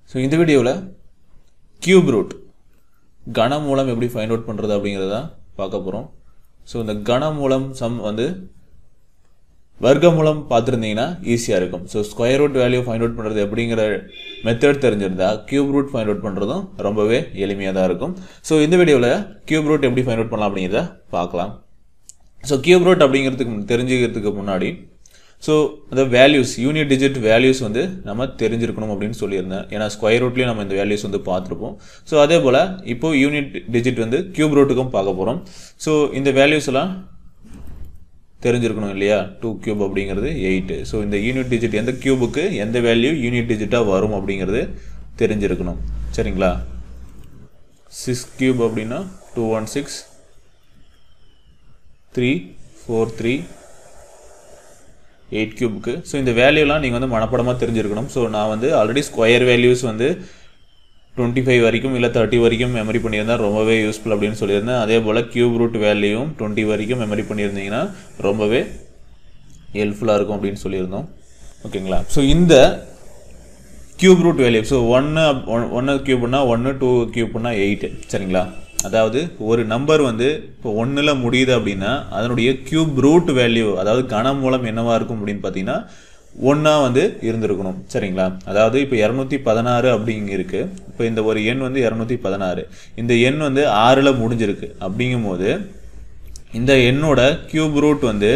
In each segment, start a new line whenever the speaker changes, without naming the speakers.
so இந்த வீடியோவில் cube root கனமூலம் எப்படி ஃபைண்ட் அவுட் பண்ணுறது அப்படிங்கிறத பார்க்க போகிறோம் ஸோ இந்த கனமூலம் சம் வந்து வர்க்கமூலம் பார்த்துருந்தீங்கன்னா ஈஸியாக இருக்கும் so square root value find out பண்ணுறது எப்படிங்கிற மெத்தட் தெரிஞ்சிருந்தா கியூப் ரூட் ஃபைண்ட் அவுட் பண்ணுறதும் ரொம்பவே எளிமையாக தான் இருக்கும் ஸோ இந்த வீடியோவில் கியூப் ரூட் எப்படி ஃபைண்ட் அவுட் பண்ணலாம் அப்படிங்கிறத பார்க்கலாம் ஸோ கியூப் ரூட் அப்படிங்கிறதுக்கு முன்- தெரிஞ்சுக்கிறதுக்கு முன்னாடி ஸோ அந்த வேல்யூஸ் யூனிட் டிஜிட் வேல்யூஸ் வந்து நம்ம தெரிஞ்சிருக்கணும் அப்படின்னு சொல்லியிருந்தேன் ஏன்னா ஸ்கொயர் ரூட்லேயும் நம்ம இந்த வேல்யூஸ் வந்து பார்த்துருப்போம் ஸோ அதே போல் இப்போ யூனிட் டிஜிட் வந்து கியூப் ரூட்டுக்கும் பார்க்க போகிறோம் ஸோ இந்த வேல்யூஸ் எல்லாம் தெரிஞ்சிருக்கணும் இல்லையா டூ கியூப் அப்படிங்கிறது எயிட்டு ஸோ இந்த யூனிட் டிஜிட் எந்த கியூபுக்கு எந்த வேல்யூ யூனிட் டிஜிட்டாக வரும் அப்படிங்கிறது தெரிஞ்சிருக்கணும் சரிங்களா சிக்ஸ் கியூப் அப்படின்னா two one six three four three eight கியூபுக்கு ஸோ இந்த வேல்யூலாம் நீங்கள் வந்து மனப்படமாக தெரிஞ்சிருக்கணும் ஸோ நான் வந்து ஆல்ரெடி ஸ்கொயர் வேல்யூஸ் வந்து டுவெண்ட்டி ஃபைவ் வரைக்கும் இல்லை தேர்ட்டி வரைக்கும் மெமரி பண்ணியிருந்தேன் ரொம்பவே யூஸ்ஃபுல் அப்படின்னு சொல்லியிருந்தேன் அதே போல் கியூப் ரூட் வேல்யூவும் டுவெண்ட்டி வரைக்கும் மெமரி பண்ணியிருந்தீங்கன்னா ரொம்பவே ஹெல்ப்ஃபுல்லாக இருக்கும் அப்படின்னு சொல்லியிருந்தோம் ஓகேங்களா ஸோ இந்த கியூப் ரூட் வேல்யூ ஸோ ஒன்று ஒன்று கியூப்னா ஒன்று டூ கியூப்னா எயிட்டு சரிங்களா அதாவது ஒரு நம்பர் வந்து இப்போ ஒன்றில் முடியுது அப்படின்னா அதனுடைய கியூப் ரூட் வேல்யூ அதாவது கனம் மூலம் என்னவா இருக்கும் அப்படின்னு பார்த்தீங்கன்னா ஒன்றா வந்து இருந்திருக்கணும் சரிங்களா அதாவது இப்போ இரநூத்தி பதினாறு அப்படிங்க இருக்கு இப்போ இந்த ஒரு எண் வந்து இரநூத்தி பதினாறு இந்த எண் வந்து ஆறில் முடிஞ்சிருக்கு அப்படிங்கும்போது இந்த எண்ணோட கியூப் ரூட் வந்து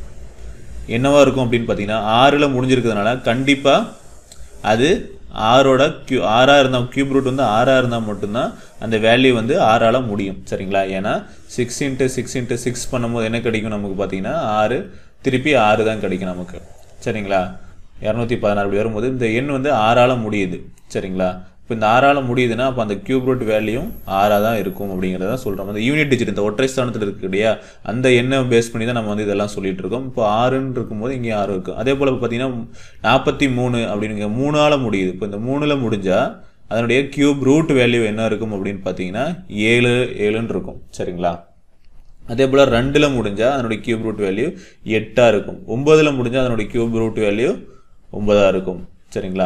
என்னவா இருக்கும் அப்படின்னு பார்த்தீங்கன்னா ஆறில் முடிஞ்சிருக்கிறதுனால கண்டிப்பாக அது ஆறோட கியூ ஆறாக இருந்தால் கியூப் ரூட் வந்து ஆறாக இருந்தால் மட்டும்தான் அந்த வேல்யூ வந்து ஆறால் முடியும் சரிங்களா ஏன்னா six into six into six பண்ணும்போது என்ன கிடைக்கும் நமக்கு பார்த்தீங்கன்னா ஆறு திருப்பி ஆறு தான் கிடைக்கும் நமக்கு சரிங்களா இரநூத்தி பதினாறு அப்படி வரும்போது இந்த எண் வந்து ஆறால் முடியுது சரிங்களா இப்போ இந்த ஆறால் முடியுதுன்னா அப்போ அந்த கியூப் ரூட் வேல்யூயும் ஆறாக தான் இருக்கும் அப்படிங்கிறத சொல்கிறோம் அந்த யூனிட் டிஜிட் இந்த ஒற்றை ஸ்தானத்தில் இருக்கு இல்லையா அந்த எண்ணை பேஸ் பண்ணி தான் நம்ம வந்து இதெல்லாம் சொல்லிட்டு இருக்கோம் இப்போ ஆறுன்னு இருக்கும்போது இங்கே ஆறு இருக்கும் அதே போல் பார்த்தீங்கன்னா நாற்பத்தி மூணு அப்படிங்கிற மூணால் முடியுது இப்போ இந்த மூணில் முடிஞ்சால் அதனுடைய கியூப் ரூட் வேல்யூ என்ன இருக்கும் அப்படின்னு பார்த்தீங்கன்னா ஏழு ஏழுன்னு இருக்கும் சரிங்களா அதே போல் ரெண்டில் முடிஞ்சால் அதனுடைய கியூப் ரூட் வேல்யூ எட்டாக இருக்கும் ஒம்பதில் முடிஞ்சால் அதனுடைய கியூப் ரூட் வேல்யூ ஒன்பதாக இருக்கும் சரிங்களா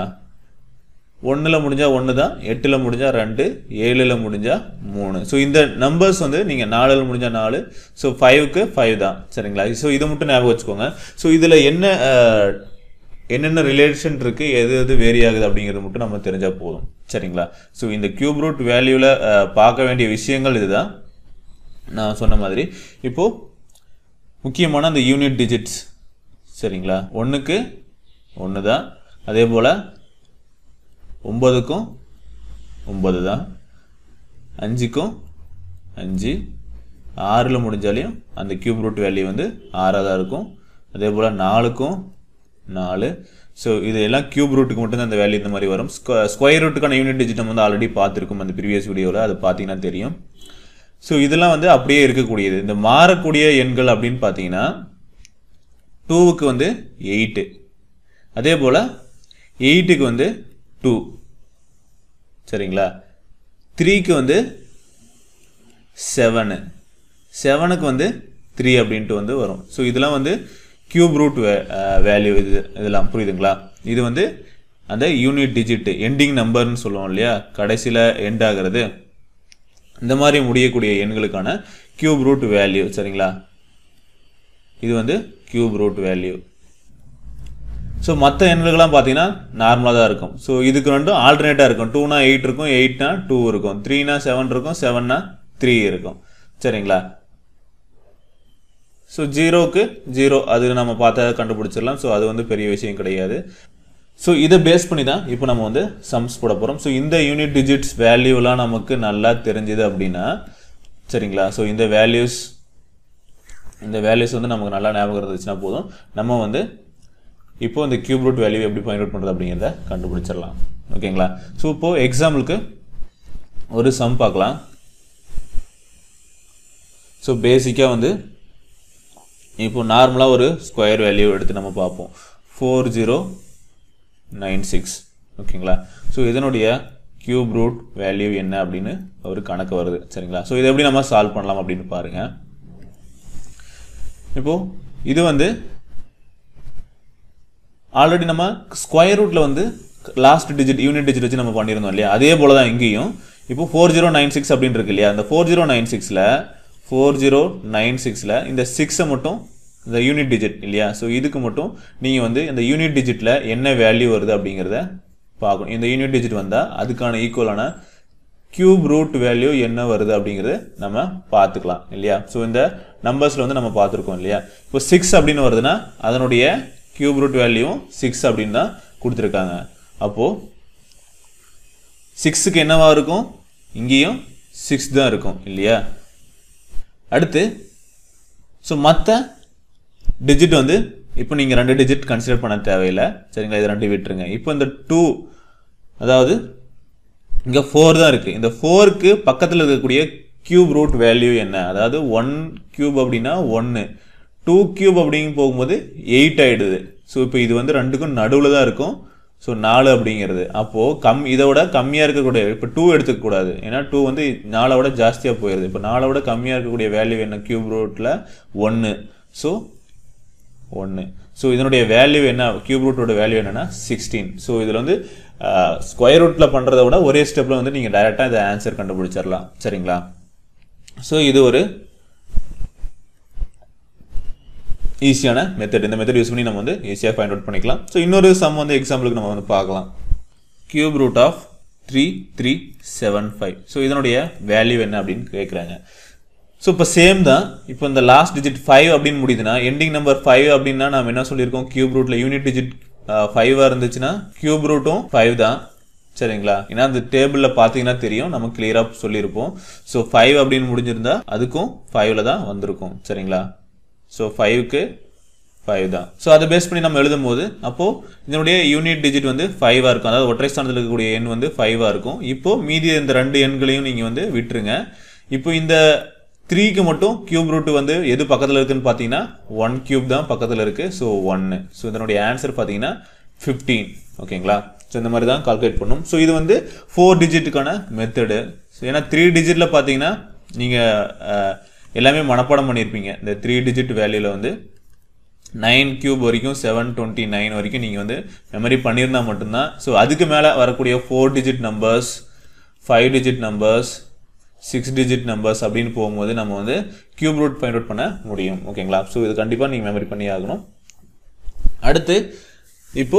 ஒன்றில் முடிஞ்சால் ஒன்று தான் எட்டில் முடிஞ்சால் ரெண்டு ஏழில் முடிஞ்சால் மூணு ஸோ இந்த நம்பர்ஸ் வந்து நீங்கள் நாலில் முடிஞ்சால் நாலு ஸோ ஃபைவ்க்கு ஃபைவ் தான் சரிங்களா ஸோ இதை மட்டும் ஞாபகம் வச்சுக்கோங்க ஸோ இதில் என்ன அஹ், என்னென்ன ரிலேஷன் இருக்குது எது எது வேரி ஆகுது அப்படிங்கிறது மட்டும் நம்ம தெரிஞ்சால் போதும் சரிங்களா ஸோ இந்த கியூப் ரூட் வேல்யூவில் பார்க்க வேண்டிய விஷயங்கள் இதுதான் நான் சொன்ன மாதிரி இப்போது முக்கியமான அந்த யூனிட் டிஜிட்ஸ் சரிங்களா ஒன்றுக்கு ஒன்று தான் அதே போல் ஒம்பதுக்கும் ஒம்பது தான் அஞ்சுக்கும் அஞ்சு ஆறில் முடிஞ்சாலையும் அந்த கியூப் ரூட் வேல்யூ வந்து ஆறாக தான் இருக்கும் அதே போல் நாலுக்கும் நாலு ஸோ இது எல்லாம் கியூப் ரூட்டுக்கு மட்டும்தான் அந்த வேல்யூ இந்த மாதிரி வரும் ஸ்கொயர் ரூட்டுக்கான யூனிட் டிஜிட் நம்ம வந்து ஆல்ரெடி பார்த்துருக்கோம் அந்த ப்ரீவியஸ் வீடியோவில் அது பார்த்தீங்கன்னா தெரியும் ஸோ இதெல்லாம் வந்து அப்படியே இருக்கக்கூடியது இந்த மாறக்கூடிய எண்கள் அப்படின்னு பார்த்தீங்கன்னா டூவுக்கு வந்து எயிட்டு அதே போல் எயிட்டுக்கு வந்து டூ சரிங்களா த்ரீக்கு வந்து செவனு செவனுக்கு வந்து த்ரீ அப்படின்ட்டு வந்து வரும் ஸோ இதெல்லாம் வந்து கியூப் ரூட் வேல்யூ இது இதெல்லாம் புரியுதுங்களா இது வந்து அந்த யூனிட் டிஜிட் எண்டிங் நம்பர்னு சொல்லுவோம் இல்லையா கடைசியில் எண்ட் ஆகிறது இந்த மாதிரி முடியக்கூடிய எண்களுக்கான கியூப் ரூட் வேல்யூ சரிங்களா இது வந்து கியூப் ரூட் வேல்யூ ஸோ மற்ற எண்களுக்கெல்லாம் பார்த்தீங்கன்னா நார்மலாக தான் இருக்கும் ஸோ இதுக்கு ரெண்டும் ஆல்டர்னேட்டாக இருக்கும் டூனா எயிட் இருக்கும் எயிட்னா டூ இருக்கும் த்ரீனா செவன் இருக்கும் செவன்னா த்ரீ இருக்கும் சரிங்களா ஸோ ஜீரோக்கு ஜீரோ அது நம்ம பார்த்தா கண்டுபிடிச்சிடலாம் ஸோ அது வந்து பெரிய விஷயம் கிடையாது ஸோ இதை பேஸ் பண்ணி தான் இப்போ நம்ம வந்து சம்ஸ் போட போகிறோம் ஸோ இந்த யூனிட் டிஜிட்ஸ் வேல்யூலாம் நமக்கு நல்லா தெரிஞ்சுது அப்படின்னா சரிங்களா ஸோ இந்த வேல்யூஸ் இந்த வேல்யூஸ் வந்து நமக்கு நல்லா ஞாபகம் இருந்துச்சுன்னா போதும் நம்ம வந்து இப்போ இந்த கியூப் ரூட் வேல்யூ எப்படி ஃபைண்ட் அவுட் பண்ணுறது அப்படிங்கிறத கண்டுபிடிச்சிடலாம் ஓகேங்களா ஸோ இப்போது எக்ஸாம்பிளுக்கு ஒரு சம் பார்க்கலாம் ஸோ பேசிக்காக வந்து இப்போ நார்மலாக ஒரு ஸ்கொயர் வேல்யூ எடுத்து நம்ம பார்ப்போம் ஃபோர் ஜீரோ நைன் சிக்ஸ் ஓகேங்களா ஸோ இதனுடைய கியூப் ரூட் வேல்யூ என்ன அப்படின்னு ஒரு கணக்கு வருது சரிங்களா ஸோ இதை எப்படி நம்ம சால்வ் பண்ணலாம் அப்படின்னு பாருங்கள் இப்போது இது வந்து ஆல்ரெடி நம்ம ஸ்கொயர் ரூட்டில் வந்து லாஸ்ட் டிஜிட் யூனிட் டிஜிட் வச்சு நம்ம பண்ணியிருந்தோம் இல்லையா அதே போல தான் இங்கேயும் இப்போ ஃபோர் ஜீரோ நைன் சிக்ஸ் அப்படின்னு இருக்கு இல்லையா அந்த ஃபோர் ஜீரோ நைன் சிக்ஸில் ஃபோர் ஜீரோ நைன் சிக்ஸில் இந்த சிக்ஸை மட்டும் இந்த யூனிட் டிஜிட் இல்லையா ஸோ இதுக்கு மட்டும் நீங்கள் வந்து இந்த யூனிட் டிஜிட்டில் என்ன வேல்யூ வருது அப்படிங்கிறத பார்க்கணும் இந்த யூனிட் டிஜிட் வந்தால் அதுக்கான ஈக்குவலான கியூப் ரூட் வேல்யூ என்ன வருது அப்படிங்கிறது நம்ம பார்த்துக்கலாம் இல்லையா ஸோ இந்த நம்பர்ஸில் வந்து நம்ம பார்த்துருக்கோம் இல்லையா இப்போ சிக்ஸ் அப்படின்னு வருதுன்னா அதனுடைய கியூப் ரூட் வேல்யூவும் சிக்ஸ் அப்படின்னு தான் கொடுத்துருக்காங்க அப்போது சிக்ஸுக்கு என்னவா இருக்கும் இங்கேயும் சிக்ஸ் தான் இருக்கும் இல்லையா அடுத்து ஸோ மற்ற டிஜிட் வந்து இப்போ நீங்கள் ரெண்டு டிஜிட் கன்சிடர் பண்ண தேவையில்லை சரிங்களா இது ரெண்டு விட்டுருங்க இப்போ இந்த டூ அதாவது இங்கே ஃபோர் தான் இருக்குது இந்த ஃபோருக்கு பக்கத்தில் இருக்கக்கூடிய கியூப் ரூட் வேல்யூ என்ன அதாவது ஒன் கியூப் அப்படின்னா ஒன்று டூ கியூப் அப்படிங்க போகும்போது எயிட் ஆகிடுது ஸோ இப்போ இது வந்து ரெண்டுக்கும் நடுவில் தான் இருக்கும் ஸோ நாலு அப்படிங்கிறது அப்போது கம் இதை விட கம்மியாக இருக்கக்கூடிய இப்போ டூ எடுத்துக்கக்கூடாது ஏன்னா டூ வந்து நாலை விட ஜாஸ்தியாக போயிடுது இப்போ நாலை விட கம்மியாக இருக்கக்கூடிய வேல்யூ என்ன கியூப் ரூட்டில் ஒன்று ஸோ ஒன்று ஸோ இதனுடைய வேல்யூ என்ன கியூப் ரூட்டோட வேல்யூ என்னன்னா சிக்ஸ்டீன் ஸோ இதில் வந்து ஸ்கொயர் ரூட்டில் பண்ணுறத விட ஒரே ஸ்டெப்பில் வந்து நீங்கள் டைரெக்டாக இந்த ஆன்சர் கண்டுபிடிச்சிடலாம் சரிங்களா ஸோ இது ஒரு ஈஸியான மெத்தட் இந்த மெத்தட் யூஸ் பண்ணி நம்ம வந்து ஈஸியாக ஃபைண்ட் அவுட் பண்ணிக்கலாம் ஸோ இன்னொரு சம் வந்து எக்ஸாம்பிளுக்கு நம்ம வந்து பார்க்கலாம் cube root of three three seven five so இதனுடைய வேல்யூ என்ன அப்படின்னு கேட்குறாங்க ஸோ இப்போ சேம் தான் இப்போ இந்த லாஸ்ட் டிஜிட் ஃபைவ் அப்படின்னு முடியுதுன்னா எண்டிங் நம்பர் ஃபைவ் அப்படின்னா நம்ம என்ன சொல்லியிருக்கோம் கியூப் ரூட்டில் யூனிட் டிஜிட் ஃபைவாக இருந்துச்சுன்னா கியூப் ரூட்டும் ஃபைவ் தான் சரிங்களா ஏன்னா அந்த டேபிளில் பார்த்தீங்கன்னா தெரியும் நம்ம கிளியராக சொல்லியிருப்போம் ஸோ ஃபைவ் அப்படின்னு முடிஞ்சிருந்தா அதுக்கும் ஃபைவ்ல தான் வந்திருக்கும் சரிங்களா ஸோ ஃபைவ்க்கு ஃபைவ் தான் ஸோ அதை பேஸ் பண்ணி நம்ம எழுதும் போது அப்போது இதனுடைய யூனிட் டிஜிட் வந்து ஃபைவாக இருக்கும் அதாவது ஒற்றை ஸ்தானத்தில் இருக்கக்கூடிய எண் வந்து ஃபைவாக இருக்கும் இப்போ மீதி இந்த ரெண்டு எண்களையும் நீங்கள் வந்து விட்டுருங்க இப்போ இந்த த்ரீக்கு மட்டும் கியூப் ரூட் வந்து எது பக்கத்தில் இருக்குன்னு பார்த்தீங்கன்னா ஒன் கியூப் தான் பக்கத்தில் இருக்குது ஸோ ஒன்று ஸோ இதனுடைய ஆன்சர் பார்த்தீங்கன்னா ஃபிஃப்டீன் ஓகேங்களா ஸோ இந்த மாதிரி தான் கால்குலேட் பண்ணும் ஸோ இது வந்து ஃபோர் டிஜிட்டுக்கான மெத்தடு ஏன்னா த்ரீ டிஜிட்டில் பார்த்தீங்கன்னா நீங்கள் எல்லாமே மனப்பாடம் பண்ணியிருப்பீங்க இந்த த்ரீ டிஜிட் வேல்யூவில் வந்து நைன் கியூப் வரைக்கும் செவன் டுவெண்ட்டி நைன் வரைக்கும் நீங்கள் வந்து மெமரி பண்ணியிருந்தா மட்டும்தான் ஸோ அதுக்கு மேலே வரக்கூடிய four digit numbers five digit numbers six digit numbers அப்படின்னு போகும்போது நம்ம வந்து கியூப் ரூட் ஃபைண்ட் அவுட் பண்ண முடியும் ஓகேங்களா ஸோ இது கண்டிப்பாக நீங்கள் மெமரி பண்ணி ஆகணும் அடுத்து இப்போ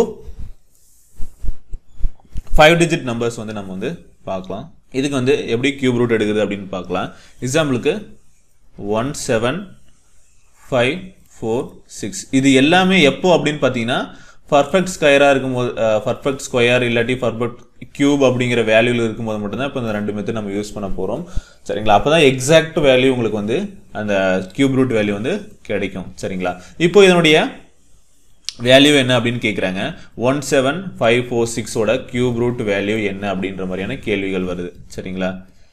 ஃபைவ் டிஜிட் நம்பர்ஸ் வந்து நம்ம வந்து பார்க்கலாம் இதுக்கு வந்து எப்படி கியூப் ரூட் எடுக்குது அப்படின்னு பார்க்கலாம் எக்ஸாம்பிளுக்கு one seven five four six இது எல்லாமே எப்போ அப்படின்னு பார்த்தீங்கன்னா பர்ஃபெக்ட் ஸ்கொயராக இருக்கும்போது பர்ஃபெக்ட் ஸ்கொயர் இல்லாட்டி பர்ஃபெக்ட் கியூப் அப்படிங்கிற வேல்யூவில் இருக்கும்போது மட்டும்தான் இப்போ இந்த ரெண்டு மெத்தட் நம்ம யூஸ் பண்ண போகிறோம் சரிங்களா அப்போ தான் எக்ஸாக்ட் வேல்யூ உங்களுக்கு வந்து அந்த கியூப் ரூட் வேல்யூ வந்து கிடைக்கும் சரிங்களா இப்போ இதனுடைய வேல்யூ என்ன அப்படின்னு கேட்குறாங்க ஒன் செவன் ஃபைவ் ஃபோர் சிக்ஸோட கியூப் ரூட் வேல்யூ என்ன அப்படின்ற மாதிரியான கேள்விகள் வருது சரிங்களா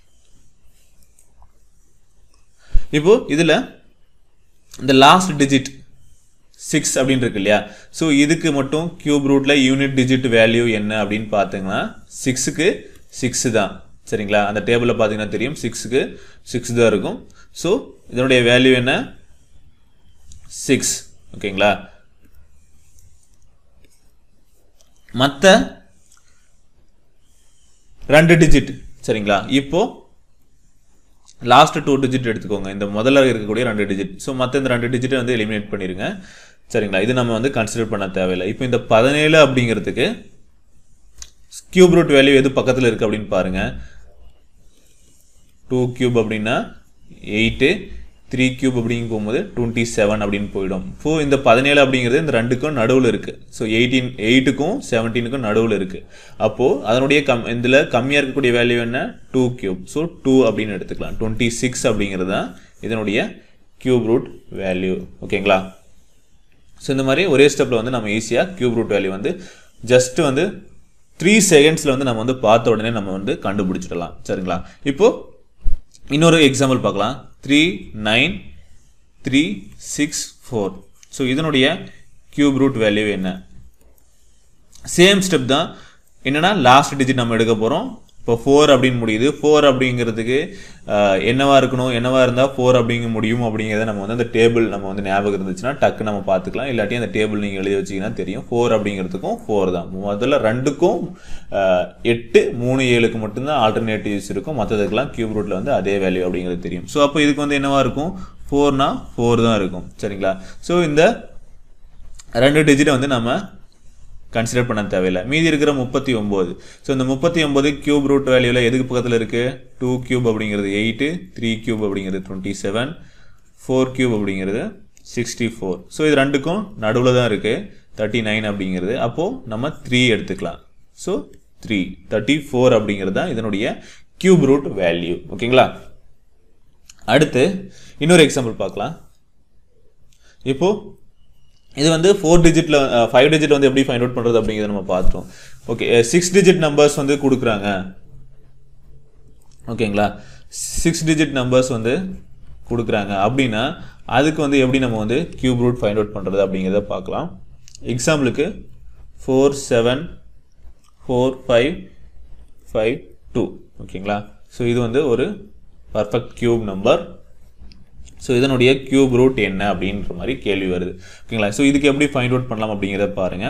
இப்போ இதில் இந்த லாஸ்ட் டிஜிட் சிக்ஸ் அப்படின்னு இருக்கு இல்லையா ஸோ இதுக்கு மட்டும் கியூப் ரூட்டில் யூனிட் டிஜிட் வேல்யூ என்ன அப்படின்னு பார்த்தீங்கன்னா சிக்ஸுக்கு சிக்ஸு தான் சரிங்களா அந்த டேபிளில் பார்த்தீங்கன்னா தெரியும் சிக்ஸுக்கு சிக்ஸ் தான் இருக்கும் ஸோ இதனுடைய வேல்யூ என்ன சிக்ஸ் ஓகேங்களா மற்ற ரெண்டு டிஜிட் சரிங்களா இப்போ லாஸ்ட் டூ டிஜிட் எடுத்துக்கோங்க இந்த முதல்ல இருக்கக்கூடிய ரெண்டு டிஜிட் ஸோ மற்ற இந்த ரெண்டு டிஜிட்டை வந்து எலிமினேட் பண்ணிடுங்க சரிங்களா இது நம்ம வந்து கன்சிடர் பண்ண தேவையில்லை இப்போ இந்த பதினேழு அப்படிங்கிறதுக்கு கியூப் ரூட் வேல்யூ எது பக்கத்தில் இருக்குது அப்படின்னு பாருங்கள் டூ கியூப் அப்படின்னா எயிட்டு த்ரீ கியூப் அப்படிங்க போகும்போது டுவெண்ட்டி செவன் அப்படின்னு போயிடும் இப்போ இந்த பதினேழு அப்படிங்கிறது இந்த ரெண்டுக்கும் நடுவில் இருக்குது ஸோ எயிட்டீன் எயிட்டுக்கும் செவன்டீனுக்கும் நடுவில் இருக்குது அப்போது அதனுடைய கம் இதில் கம்மியாக இருக்கக்கூடிய வேல்யூ என்ன டூ கியூப் ஸோ டூ அப்படின்னு எடுத்துக்கலாம் டுவெண்ட்டி சிக்ஸ் அப்படிங்கிறது தான் இதனுடைய கியூப் ரூட் வேல்யூ ஓகேங்களா ஸோ இந்த மாதிரி ஒரே ஸ்டெப்பில் வந்து நம்ம ஈஸியாக கியூப் ரூட் வேல்யூ வந்து ஜஸ்ட் வந்து த்ரீ செகண்ட்ஸில் வந்து நம்ம வந்து பார்த்த உடனே நம்ம வந்து கண்டுபிடிச்சிடலாம் சரிங்களா இப்போது இன்னொரு எக்ஸாம்பிள் பார்க்கலாம் three nine three six four so இதனுடைய கியூப் ரூட் வேல்யூ என்ன சேம் ஸ்டெப் தான் என்னன்னா லாஸ்ட் டிஜிட் நம்ம எடுக்க போகிறோம் இப்போ ஃபோர் அப்படின்னு முடியுது ஃபோர் அப்படிங்கிறதுக்கு ஆஹ், என்னவா இருக்கணும் என்னவா இருந்தால் ஃபோர் அப்படிங்க முடியும் அப்படிங்கிறத நம்ம வந்து அந்த டேபிள் நம்ம வந்து ஞாபகம் இருந்துச்சுன்னா டக்கு நம்ம பார்த்துக்கலாம் இல்லாட்டி அந்த டேபிள் நீங்கள் எழுதி வச்சீங்கன்னா தெரியும் ஃபோர் அப்படிங்கிறதுக்கும் ஃபோர் தான் முதல்ல ரெண்டுக்கும் ஆஹ், எட்டு மூணு ஏழுக்கு மட்டும்தான் ஆல்டர்னேட்டிவ்ஸ் இருக்கும் மற்றதுக்கெல்லாம் கியூப் ரூட்டில் வந்து அதே வேல்யூ அப்படிங்கிறது தெரியும் ஸோ அப்போ இதுக்கு வந்து என்னவா இருக்கும் ஃபோர்னா ஃபோர் தான் இருக்கும் சரிங்களா ஸோ இந்த ரெண்டு டிஜிட்டை வந்து நம்ம கன்சிடர் பண்ண தேவையில்லை மீதி இருக்கிற முப்பத்தி ஒம்பது ஸோ இந்த முப்பத்தி ஒம்பது கியூப் ரூட் வேல்யூவில் எதுக்கு பக்கத்தில் இருக்குது டூ கியூப் அப்படிங்கிறது எயிட்டு த்ரீ கியூப் அப்படிங்கிறது டுவெண்ட்டி செவன் ஃபோர் கியூப் அப்படிங்கிறது சிக்ஸ்டி ஃபோர் ஸோ இது ரெண்டுக்கும் நடுவில் தான் இருக்குது தேர்ட்டி நைன் அப்படிங்கிறது அப்போது நம்ம த்ரீ எடுத்துக்கலாம் ஸோ த்ரீ தேர்ட்டி ஃபோர் அப்படிங்கிறது தான் இதனுடைய கியூப் ரூட் வேல்யூ ஓகேங்களா அடுத்து இன்னொரு எக்ஸாம்பிள் பார்க்கலாம் இப்போ இது வந்து ஃபோர் டிஜிட்டில் ஃபைவ் டிஜிட் வந்து எப்படி ஃபைண்ட் அவுட் பண்ணுறது அப்படிங்கிறத நம்ம பார்த்தோம் ஓகே சிக்ஸ் டிஜிட் நம்பர்ஸ் வந்து கொடுக்குறாங்க ஓகேங்களா சிக்ஸ் டிஜிட் நம்பர்ஸ் வந்து கொடுக்குறாங்க அப்படின்னா அதுக்கு வந்து எப்படி நம்ம வந்து கியூப் ரூட் ஃபைண்ட் அவுட் பண்ணுறது அப்படிங்கிறத பார்க்கலாம் எக்ஸாம்பிளுக்கு four seven four five five two ஓகேங்களா ஸோ இது வந்து ஒரு பர்ஃபெக்ட் கியூப் நம்பர் ஸோ இதனுடைய கியூப் ரூட் என்ன அப்படின்ற மாதிரி கேள்வி வருது ஓகேங்களா ஸோ இதுக்கு எப்படி ஃபைண்ட் அவுட் பண்ணலாம் அப்படிங்கிறத பாருங்க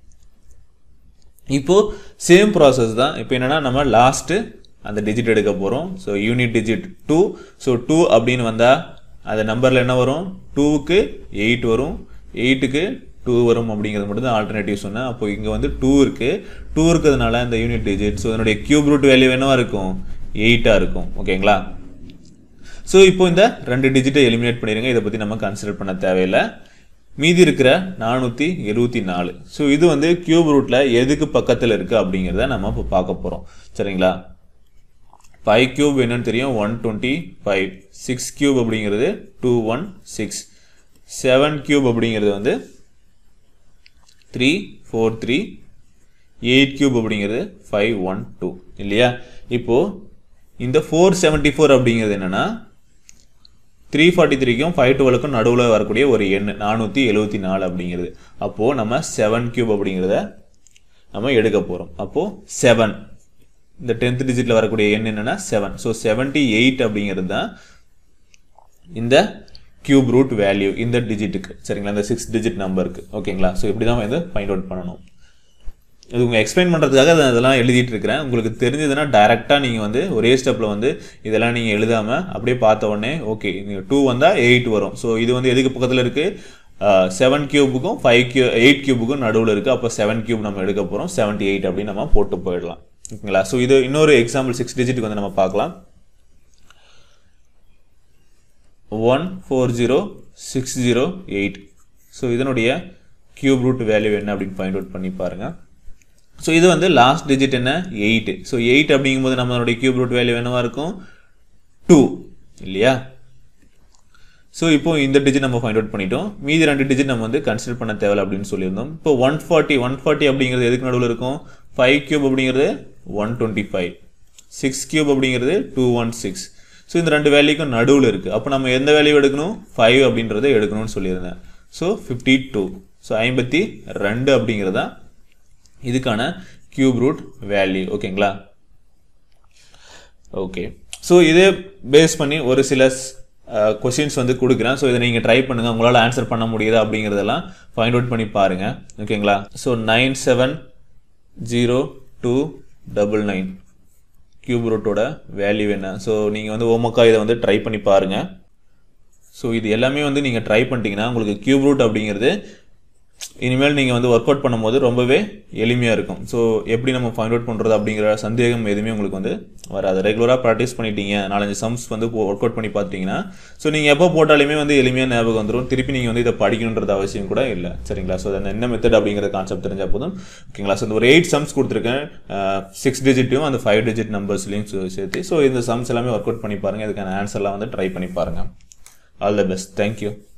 இப்போ சேம் ப்ராசஸ் தான் இப்போ என்னன்னா நம்ம லாஸ்ட்டு அந்த டிஜிட் எடுக்க போகிறோம் so unit digit two so two அப்படின்னு வந்தால் அந்த நம்பரில் என்ன வரும் டூவுக்கு எயிட் வரும் எயிட்டுக்கு டூ வரும் அப்படிங்கிறது மட்டும் தான் ஆல்டர்னேட்டிவ் சொன்னேன் அப்போ இங்கே வந்து டூ இருக்குது டூ இருக்கிறதுனால இந்த யூனிட் டிஜிட் ஸோ இதனுடைய கியூப் ரூட் வேல்யூ என்னவா இருக்கும் எயிட்டாக இருக்கும் ஓகேங்களா ஸோ இப்போ இந்த ரெண்டு டிஜிட்டை எலிமினேட் பண்ணிடுங்க இதை பற்றி நம்ம கன்சிடர் பண்ண தேவையில்லை மீதி இருக்கிற நானூற்றி எழுபத்தி நாலு ஸோ இது வந்து கியூப் ரூட்டில் எதுக்கு பக்கத்தில் இருக்குது அப்படிங்கிறத நம்ம இப்போ பார்க்க போகிறோம் சரிங்களா ஃபைவ் கியூப் என்னன்னு தெரியும் one twenty five six cube அப்படிங்கிறது two one six seven cube அப்படிங்கிறது வந்து three four three eight cube அப்படிங்கிறது ஃபைவ் ஒன் டூ இல்லையா இப்போது இந்த ஃபோர் செவன்ட்டி ஃபோர் அப்படிங்கிறது என்னென்னா த்ரீ ஃபார்ட்டி த்ரீக்கும் ஃபைவ் டுவெலுக்கும் நடுவில் வரக்கூடிய ஒரு எண் நானூற்றி எழுபத்தி நாலு அப்படிங்கிறது அப்போது நம்ம செவன் கியூப் அப்படிங்கிறத நம்ம எடுக்க போகிறோம் அப்போது செவன் இந்த டென்த் டிஜிட்டில் வரக்கூடிய எண் என்னென்னா செவன் ஸோ செவன்ட்டி எயிட் அப்படிங்கிறது தான் இந்த கியூப் ரூட் வேல்யூ இந்த டிஜிட்டுக்கு சரிங்களா இந்த சிக்ஸ் டிஜிட் நம்பருக்கு ஓகேங்களா ஸோ இப்படி தான் வந்து ஃபைண்ட் அவுட் பண்ணணும் இது உங்கள் எக்ஸ்பிளைன் பண்ணுறதுக்காக அதை இதெல்லாம் எழுதிட்டு இருக்கிறேன் உங்களுக்கு தெரிஞ்சதுன்னா டைரெக்டாக நீங்கள் வந்து ஒரே ஸ்டெப்பில் வந்து இதெல்லாம் நீங்கள் எழுதாமல் அப்படியே பார்த்த உடனே ஓகே நீங்கள் டூ வந்தால் எயிட் வரும் ஸோ இது வந்து எதுக்கு பக்கத்தில் இருக்குது செவன் கியூபுக்கும் ஃபைவ் கியூ எயிட் கியூபுக்கும் நடுவில் இருக்குது அப்போ செவன் கியூப் நம்ம எடுக்க போகிறோம் செவன்ட்டி எயிட் அப்படின்னு நம்ம போட்டு போயிடலாம் ஓகேங்களா ஸோ இது இன்னொரு எக்ஸாம்பிள் சிக்ஸ் டிஜிட்டுக்கு வந்து நம்ம பார்க்கலாம் one four zero six zero eight so இதனுடைய கியூப் ரூட் வேல்யூ என்ன அப்படின்னு ஃபைண்ட் அவுட் பண்ணி பாருங்கள் ஸோ இது வந்து லாஸ்ட் டிஜிட் என்ன எயிட்டு ஸோ எயிட் அப்படிங்கும்போது நம்மளுடைய கியூப் ரூட் வேல்யூ என்னவா இருக்கும் டூ இல்லையா ஸோ இப்போ இந்த டிஜிட் நம்ம ஃபைண்ட் அவுட் பண்ணிட்டோம் மீதி ரெண்டு டிஜிட் நம்ம வந்து கன்சிடர் பண்ண தேவையில்ல அப்படின்னு சொல்லியிருந்தோம் இப்போ ஒன் ஃபார்ட்டி ஒன் ஃபார்ட்டி அப்படிங்கிறது எதுக்கு நடுவில் இருக்கும் ஃபைவ் கியூப் அப்படிங்கிறது one twenty five six cube அப்படிங்கிறது டூ ஒன் சிக்ஸ் ஸோ இந்த ரெண்டு வேல்யூக்கும் நடுவில் இருக்குது அப்போ நம்ம எந்த வேல்யூ எடுக்கணும் ஃபைவ் அப்படின்றத எடுக்கணும்னு சொல்லியிருந்தேன் ஸோ ஃபிஃப்டி டூ ஸோ ஐம்பத்தி ரெண்டு அப்படிங்கிறது தான் இதுக்கான கியூப் ரூட் வேல்யூ ஓகேங்களா ஓகே ஸோ இதே பேஸ் பண்ணி ஒரு சில கொஷின்ஸ் வந்து கொடுக்குறேன் ஸோ இதை நீங்கள் ட்ரை பண்ணுங்கள் உங்களால் ஆன்சர் பண்ண முடியுதா அப்படிங்கிறதெல்லாம் ஃபைண்ட் அவுட் பண்ணி பாருங்கள் ஓகேங்களா so nine seven zero two double nine cube ரூட்டோட வேல்யூ என்ன ஸோ நீங்கள் வந்து ஓமக்கா இதை வந்து ட்ரை பண்ணி பாருங்கள் ஸோ இது எல்லாமே வந்து நீங்கள் ட்ரை பண்ணிட்டீங்கன்னா உங்களுக்கு கியூப் ரூட் அப்படிங்கிறது இனிமேல் நீங்கள் வந்து ஒர்க் அவுட் பண்ணும்போது ரொம்பவே எளிமையாக இருக்கும் ஸோ எப்படி நம்ம ஃபைண்ட் அவுட் பண்ணுறது அப்படிங்கிற சந்தேகம் எதுவுமே உங்களுக்கு வந்து வராது ரெகுலராக ப்ராக்டிஸ் பண்ணிட்டீங்க நாலஞ்சு சம்ஸ் வந்து ஒர்க் அவுட் பண்ணி பார்த்தீங்கன்னா ஸோ நீங்கள் எப்போ போட்டாலுமே வந்து எளிமையாக ஞாபகம் வந்துடும் திருப்பி நீங்கள் வந்து இதை படிக்கணுன்றது அவசியம் கூட இல்லை சரிங்களா ஸோ அந்த என்ன மெத்தட் அப்படிங்கிற கான்செப்ட் தெரிஞ்சால் போதும் ஓகேங்களா ஸோ இந்த ஒரு எயிட் சம்ஸ் கொடுத்துருக்கேன் சிக்ஸ் டிஜிட்டும் அந்த ஃபைவ் டிஜிட் நம்பர்ஸ்லையும் சேர்த்து ஸோ இந்த சம்ஸ் எல்லாமே ஒர்க் அவுட் பண்ணி பாருங்கள் இதுக்கான ஆன்சர்லாம் வந்து ட்ரை பண்ணி பாருங்கள் ஆல் த பெஸ்ட் தேங்க்யூ